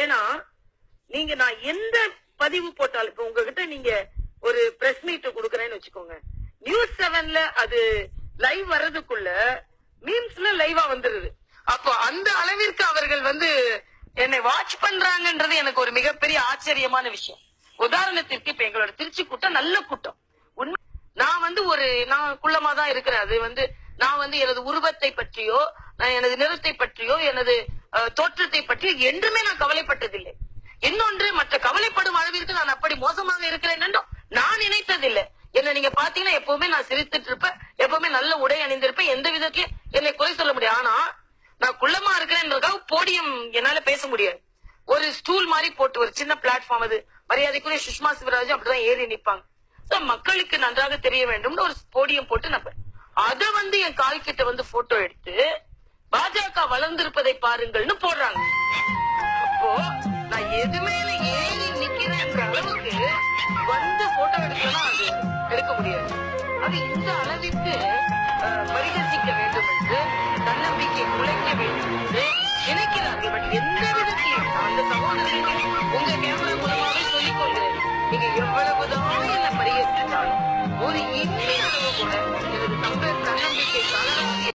ஏன்னா நீங்க நான் எந்த பதிவு போட்டாலும் இப்ப உங்ககிட்ட நீங்க ஒரு பிரஸ் மீட் குடுக்கறேன்னு வச்சுக்கோங்க நியூஸ் செவன்ல அது லைவ் வர்றதுக்குள்ள மீம்ஸ்ல லைவா வந்துருது அப்போ அந்த அளவிற்கு அவர்கள் வந்து என்னை வாட்ச் பண்றாங்கன்றது எனக்கு ஒரு மிகப்பெரிய ஆச்சரியமான விஷயம் உதாரணத்திற்கு இப்ப எங்களோட திருச்சி கூட்டம் நல்ல கூட்டம் உண்மை நான் வந்து ஒரு நான் குள்ளமா தான் இருக்கிறேன் அது வந்து நான் வந்து எனது உருவத்தை பற்றியோ நான் எனது நிறத்தை பற்றியோ எனது அஹ், தோற்றத்தை பற்றியோ என்றுமே நான் கவலைப்பட்டதில்லை இன்னொன்று மற்ற கவலைப்படும் அளவிற்கு நான் அப்படி மோசமாக இருக்கிறேன் என்றும் நான் நினைத்ததில்லை என்ன நீங்க பாத்தீங்கன்னா எப்பவுமே நான் சிரித்துட்டு இருப்பேன் எப்பவுமே நல்ல உடை அணிந்திருப்பேன் எந்த விதத்திலயும் என்னை குறை சொல்ல முடியாது ஆனா நான் குள்ளமா இருக்கிறேன்றதுக்காக போடியம் என்னால பேச முடியாது ஒரு ஸ்டூல் மாதிரி போட்டு ஒரு சின்ன பிளாட்ஃபார்ம் அது மரியாதைக்குரிய சுஷ்மா சிவராஜ் அப்படிதான் ஏறி நிப்பாங்க So, மக்களுக்கு நன்றாக தெரிய வேண்டும்னு ஒரு போடியம் போட்டு நான் அத வந்து என் கால் கிட்ட வந்து போட்டோ எடுத்து பாஜக வளர்ந்திருப்பதை பாருங்கள்னு போடுறாங்க அப்போ நான் எது மேல ஏறி நிக்கிறேன்ற அளவுக்கு வந்து போட்டோ எடுக்கலன்னா அது எடுக்க முடியாது அது இந்த அளவிற்கு அஹ், பரிகசிக்க வேண்டும் என்று தன்னம்பிக்கை குலைக்க வேண்டும் என்று நினைக்கிறார்கள் பட் எந்த விதத்திலும் நான் அந்த சகோதரர்கள் உங்க கேமரா மூலமாக சொல்லிக் கொள்கிறேன் நீங்க எவ்வளவுதான் என்ன பரிகசித்தாலும் ஒரு இன்மை அளவு கூட எனது தம்ப தன்னம்பிக்கை தளராது